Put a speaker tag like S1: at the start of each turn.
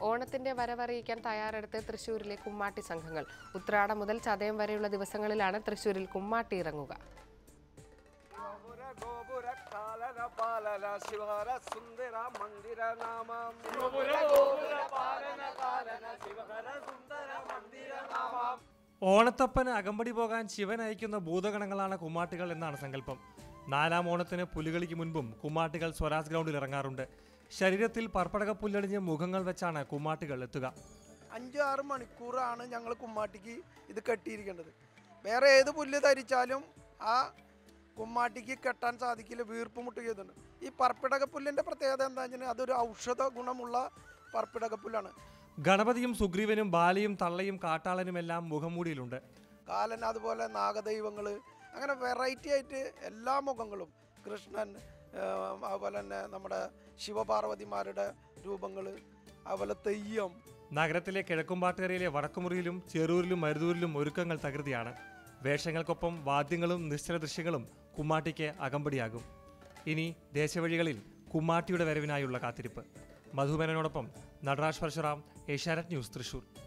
S1: ഓണത്തിന്റെ വരവറിയിക്കാൻ തയ്യാറെടുത്ത് തൃശൂരിലെ കുമ്മാട്ടി സംഘങ്ങൾ ഉത്രാടം മുതൽ ചതയം വരെയുള്ള ദിവസങ്ങളിലാണ് തൃശൂരിൽ കുമ്മാട്ടി ഇറങ്ങുക
S2: ഗോപുര ഗോപുര കാലന പാലന ശിവഹര സുന്ദര മന്ദിര നാമം
S3: ഓണത്തപ്പന് അകമ്പടി പോകാൻ ശിവൻ അയക്കുന്ന ഭൂതഗണങ്ങളാണ് കുമ്മാട്ടികൾ എന്നാണ് സങ്കല്പം നാലാം ഓണത്തിന് പുലികളിക്ക് മുൻപും കുമ്മാട്ടികൾ സ്വരാജ് ഗ്രൗണ്ടിൽ ഇറങ്ങാറുണ്ട് ശരീരത്തിൽ പർപ്പടക പുല്ലടിഞ്ഞ് മുഖങ്ങൾ വെച്ചാണ് കുമ്മാട്ടികൾ എത്തുക
S4: അഞ്ച് ആറ് മണിക്കൂറാണ് ഞങ്ങൾ കുമ്മാട്ടിക്ക് ഇത് കെട്ടിയിരിക്കേണ്ടത് വേറെ ഏത് പുല്ല് ധരിച്ചാലും ആ കുമ്മാട്ടിക്ക് കെട്ടാൻ സാധിക്കില്ല വീർപ്പ് മുട്ടുകയുന്നുണ്ട് ഈ പർപ്പിടക പുല്ലിൻ്റെ പ്രത്യേകത എന്താ വെച്ചാൽ അതൊരു ഔഷധ ഗുണമുള്ള പർപ്പിടക പുല്ലാണ്
S3: ഗണപതിയും സുഗ്രീവനും ബാലിയും തള്ളയും കാട്ടാളനുമെല്ലാം മുഖംമൂടിയിലുണ്ട്
S4: കാലൻ അതുപോലെ നാഗദൈവങ്ങൾ അങ്ങനെ വെറൈറ്റി ആയിട്ട് എല്ലാ മുഖങ്ങളും കൃഷ്ണൻ ഏഹ്, അതുപോലെ തന്നെ നമ്മുടെ ശിവപാർവതിമാരുടെ രൂപങ്ങൾ അതുപോലെ തെയ്യം
S3: നഗരത്തിലെ കിഴക്കുംപാട്ടുകരയിലെ വടക്കുമുറിയിലും ചെറൂരിലും മരുതൂരിലും ഒരുക്കങ്ങൾ തകൃതിയാണ് വേഷങ്ങൾക്കൊപ്പം വാദ്യങ്ങളും നിശ്ചല ദൃശ്യങ്ങളും കുമ്മാട്ടിക്ക് അകമ്പടിയാകും ഇനി ദേശവഴികളിൽ കുമ്മാട്ടിയുടെ വരവിനായുള്ള കാത്തിരിപ്പ് മധുമേനോടൊപ്പം നടരാജ് പരശുറാം ഏഷ്യാനെറ്റ് ന്യൂസ് തൃശൂർ